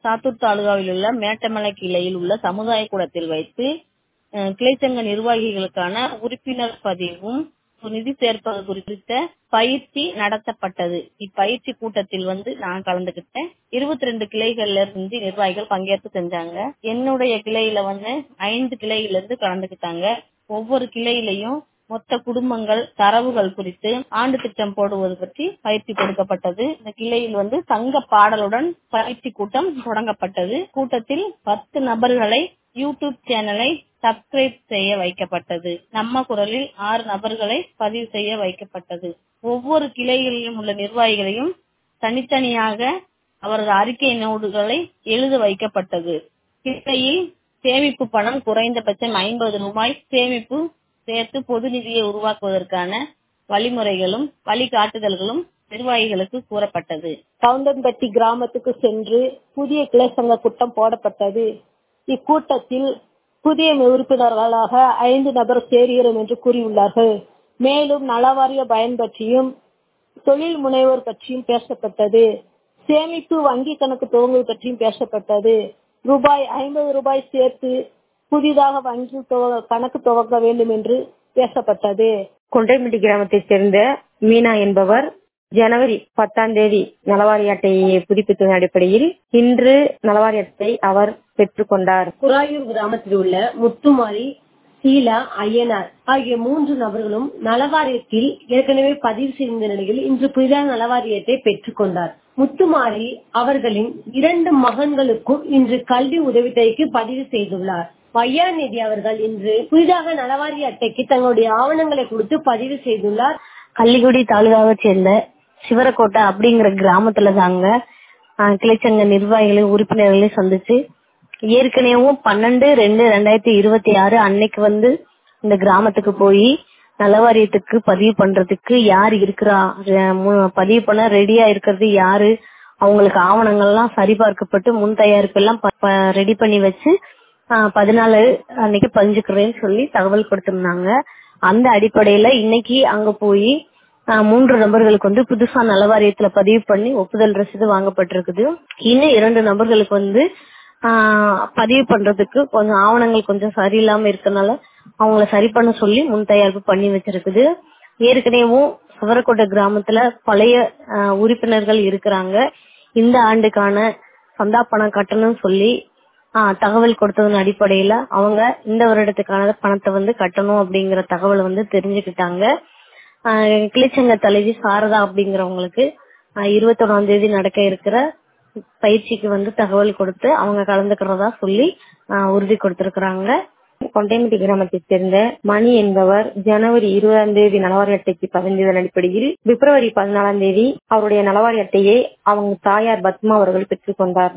சாத்தூர் தாலுகாவில் உள்ள மேட்டமலை கிளையில் உள்ள சமுதாய கூடத்தில் வைத்து அஹ், கிளைச்சங்க நிர்வாகிகளுக்கான உறுப்பினர் பதிவும் நிதி சேர்ப்பது குறித்த பயிற்சி நடத்தப்பட்டது இப்பயிற்சி கூட்டத்தில் வந்து நான் கலந்துகிட்டேன் இருபத்தி ரெண்டு கிளைகள்ல இருந்து நிர்வாகிகள் பங்கேற்று செஞ்சாங்க என்னுடைய கிளையில வந்து ஐந்து கிளையில இருந்து கலந்துக்கிட்டாங்க ஒவ்வொரு கிளையிலையும் மொத்த குடும்பங்கள் தரவுகள் குறித்து ஆண்டு திட்டம் போடுவது பற்றி பயிற்சி கொடுக்கப்பட்டது இந்த கிளையில் வந்து சங்க பாடலுடன் பயிற்சி கூட்டம் தொடங்கப்பட்டது கூட்டத்தில் பத்து நபர்களை யூடியூப் சேனலை சப்ஸ்கிரைப் செய்ய வைக்கப்பட்டது நம்ம குரலில் ஆறு நபர்களை பதிவு செய்ய வைக்கப்பட்டது ஒவ்வொரு கிளைகளிலும் உள்ள நிர்வாகிகளையும் தனித்தனியாக அவரது அறிக்கை நோடுகளை எழுத வைக்கப்பட்டது கிளையில் சேமிப்பு பணம் குறைந்தபட்சம் ஐம்பது ரூபாய் சேமிப்பு சேர்த்து பொது நிதியை உருவாக்குவதற்கான வழிமுறைகளும் வழிகாட்டுதல்களும் நிர்வாகிகளுக்கு கூறப்பட்டது கவுண்டன்பட்டி கிராமத்துக்கு சென்று புதிய கிளை சங்க கூட்டம் போடப்பட்டது இக்கூட்டத்தில் புதிய உறுப்பினர்களாக ஐந்து நபர் சேர்கிறோம் என்று கூறியுள்ளார்கள் மேலும் நலவாரிய பயன் பற்றியும் தொழில் முனைவோர் பற்றியும் பேசப்பட்டது சேமிப்பு வங்கி கணக்கு துவங்குவது பற்றியும் பேசப்பட்டது ரூபாய் ஐம்பது ரூபாய் சேர்த்து புதிதாக வங்கி துவங்க- கணக்கு துவங்க வேண்டும் என்று பேசப்பட்டது கொண்டைமட்டி கிராமத்தைச் சேர்ந்த மீனா என்பவர் ஜனவரி பத்தாம் தேதி நலவாரி அட்டையை புதுப்பித்ததன் அடிப்படையில் இன்று நலவாரி அட்டை அவர் பெற்றுக்கொண்டார் குராயூர் கிராமத்தில் உள்ள முத்துமாரி சீலா ஐயனார் ஆகிய மூன்று நபர்களும் நலவாரியத்தில் ஏற்கனவே பதிவு செய்த நிலையில் இன்று புதிதாக நலவாரியத்தை பெற்றுக் கொண்டார் முத்துமாரி அவர்களின் இரண்டு மகன்களுக்கும் இன்று கல்வி உதவித்தொகைக்கு பதிவு செய்துள்ளார் வையாநிதி அவர்கள் இன்று புதிதாக நலவாரிய அட்டைக்கு தங்களுடைய ஆவணங்களை கொடுத்து பதிவு செய்துள்ளார் கள்ளிக்குடி தாலுகாவை சேர்ந்த சிவரக்கோட்டை அப்படிங்கிற கிராமத்துல தாங்க ஆஹ், கிளைச்சங்க நிர்வாகிகளை உறுப்பினர்களை சந்திச்சு ஏற்கனவும் பன்னெண்டு ரெண்டு ரெண்டாயிரத்தி இருபத்தி ஆறு அன்னைக்கு வந்து இந்த கிராமத்துக்கு போய் நலவாரியத்துக்கு பதிவு பண்றதுக்கு யார் இருக்கிறா ரெ- மு- பதிவு பண்ண ரெடியா இருக்கிறது யாரு அவங்களுக்கு ஆவணங்கள்லாம் சரிபார்க்கப்பட்டு முன் தயாரிப்பு எல்லாம் ரெடி பண்ணி வச்சு ஆஹ், பதினாலு அன்னைக்கு பஞ்சுக்கிறேன்னு சொல்லி தகவல் கொடுத்திருந்தாங்க அந்த அடிப்படையில இன்னைக்கு அங்க போய் ஆஹ், மூன்று நபர்களுக்கு வந்து புதுசா நலவாரியத்துல பதிவு பண்ணி ஒப்புதல் ரசீது வாங்கப்பட்டிருக்குது இன்னும் இரண்டு நபர்களுக்கு வந்து ஆஹ், பதிவு பண்றதுக்கு கொஞ்சம் ஆவணங்கள் கொஞ்சம் சரியில்லாம இருக்கனால அவங்கள சரி பண்ண சொல்லி முன் தயாரிப்பு பண்ணி வச்சிருக்குது ஏற்கனவும் சுவரக்கோட்டை கிராமத்துல பழைய ஆஹ், உறுப்பினர்கள் இருக்கிறாங்க இந்த ஆண்டுக்கான சந்தா பணம் கட்டணும்னு சொல்லி ஆஹ், தகவல் கொடுத்ததன் அடிப்படையில அவங்க இந்த வருடத்துக்கான பணத்தை வந்து கட்டணும் அப்படிங்கிற தகவல் வந்து தெரிஞ்சுக்கிட்டாங்க ஆஹ், கிளிச்சங்க தலைவி சாரதா அப்படிங்கிறவங்களுக்கு இருபத்தி ஒன்னாம் தேதி நடக்க இருக்கிற பயிற்சிக்கு வந்து தகவல் கொடுத்து அவங்க கலந்துக்கிறதா சொல்லி ஆஹ், உறுதி கொடுத்திருக்கிறாங்க கொண்டைமட்டி கிராமத்தைச் சேர்ந்த மணி என்பவர் ஜனவரி இருபதாம் தேதி நலவாரி அட்டைக்கு பதிந்ததன் அடிப்படையில் பிப்ரவரி பதினாலாம் தேதி அவருடைய நலவாரி அட்டையை அவங்க தாயார் பத்மா அவர்கள் பெற்றுக்கொண்டார்